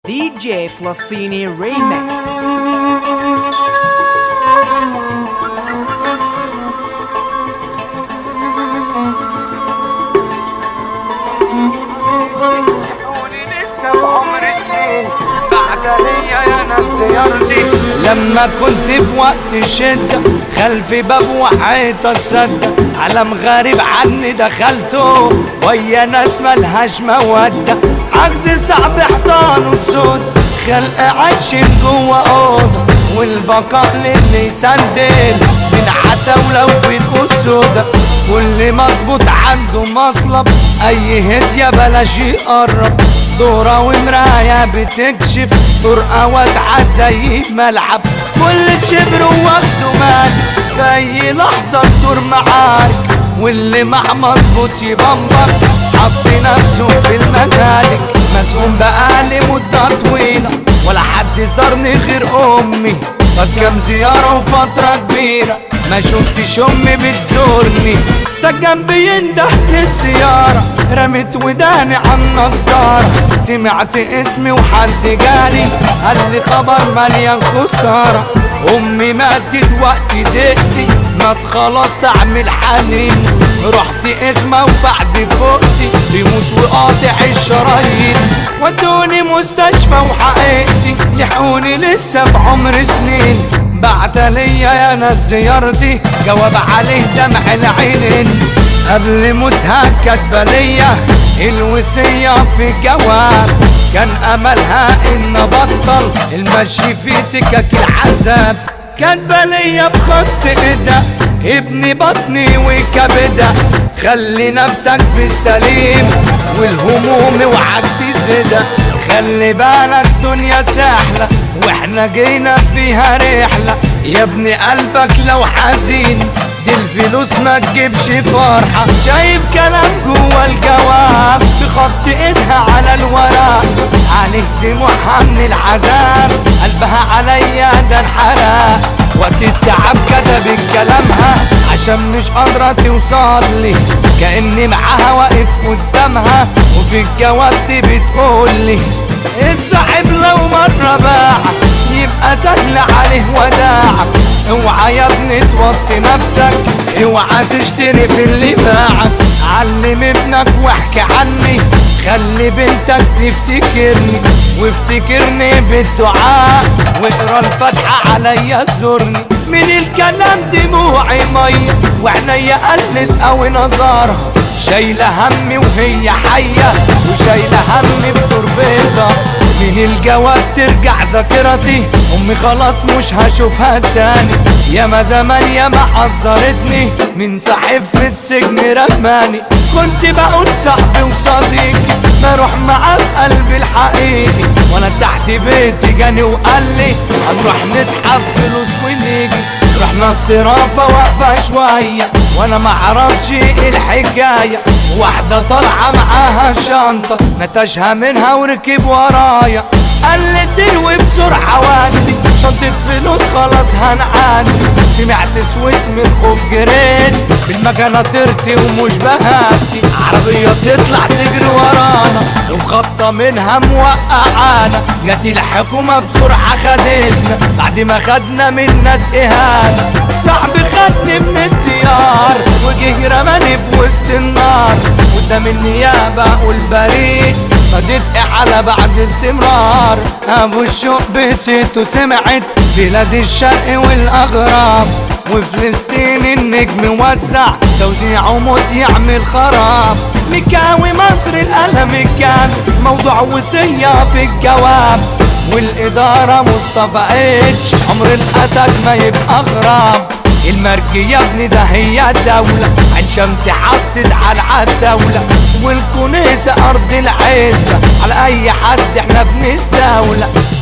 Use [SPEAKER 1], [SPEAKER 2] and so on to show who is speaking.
[SPEAKER 1] دي جي فلسطيني ريمكس
[SPEAKER 2] قولي لسه بعمر سنين بعد ليا يا ناس زيارتي لما كنت في وقت الشدة خلف باب وحيطة السدة عالم غريب عني دخلته ويا ناس ملهاش مودة عجز صعب حيطان السود خلق عايشين جوا أوضة والبقاء للي يسندل من عتاولة وبين السودا كل مظبوط عنده مصلب اي هدية بلاش يقرب دورة ومراية بتكشف طرقة واسعة زي ملعب كل شبر واخده مال في اي لحظة الدور معارك واللي مع مظبوط يبمبر حط نفسه في المكالك مسؤول بقالي مدة طويلة ولا حد زارني غير امي قد كام زيارة وفترة كبيرة ما شفتش امي بتزورني سجن بينده للزيارة رمت وداني عن نضارة سمعت اسمي وحد جالي قال لي خبر مليان خسارة امي ماتت وقت دقتي مات خلاص تعمل حنين رحت اغمى وبعد فوقتي بيموس وقاطع الشرايين ودوني مستشفى وحقيقتي لحقوني لسه في عمر سنين بعت ليا يا ناس زيارتي جواب عليه دمع العينين قبل موتها كاتبه ليا الوصية في جواب كان املها ان ابطل المشي في سكك العذاب كاتبه ليا بخط ايدها ابني بطني وكبدها خلي نفسك في السليم والهموم وعد تزيدها خلي بالك دنيا سهلة واحنا جينا فيها رحلة يا ابني قلبك لو حزين دي الفلوس ما تجيبش فرحة شايف كلام جوا الجواب بخط ايدها على الورق عليه دموعها من العذاب قلبها عليا ده انحرق وقت التعب كتبت كلامها عشان مش قادرة توصل لي كأني معاها واقف قدامها وفي الجواب دي بتقولي الصاحب لو مرة باع يبقى سهل عليه وداعك اوعى يا ابني توطي نفسك اوعى تشتري في اللي باعك علم ابنك واحكي عني خلي بنتك تفتكرني وافتكرني بالدعاء واقرا الفاتحة عليا زورني من الكلام دموعي مية وعينيا قلت قوي نظرها شايلة همي وهي حية وشايلة همي في تربتها من الجواب ترجع ذاكرتي امي خلاص مش هشوفها تاني يا ما زمان يا ما حذرتني من صاحب في السجن رماني كنت بقول صاحبي وصديقي ما اروح معاه بقلبي الحقيقي وانا تحت بيتي جاني وقال لي هنروح نسحب فلوس ونيجي رحنا الصرافة واقفة شوية وانا معرفش ايه الحكاية واحدة طالعة معاها شنطة نتشها منها وركب ورايا قال لي تروي بسرعة وادي شنطة فلوس خلاص هنعدي سمعت صوت من خوف جريت بالمكانة ترتي ومش بهاتي عربية تطلع تجري ورانا ومخبطة منها موقعانا جت الحكومة بسرعة خدتنا بعد ما خدنا من ناس إهانة صاحبي خدني من الديار وجه رماني في وسط النار قدام النيابة والبريد خدت إحالة بعد استمرار أبو الشوق بسيته سمعت بلاد الشرق والأغراب وفلسطين النجم وزع توزيع وموت يعمل خراب مكاوي مصر الألم الكامل موضوع وصية في الجواب والإدارة مصطفى اتش عمر الأسد ما يبقى غراب المركي يا ابني ده هي دولة عين شمس حطت على العتاولة والكنيسة أرض العزة على أي حد احنا بنستولى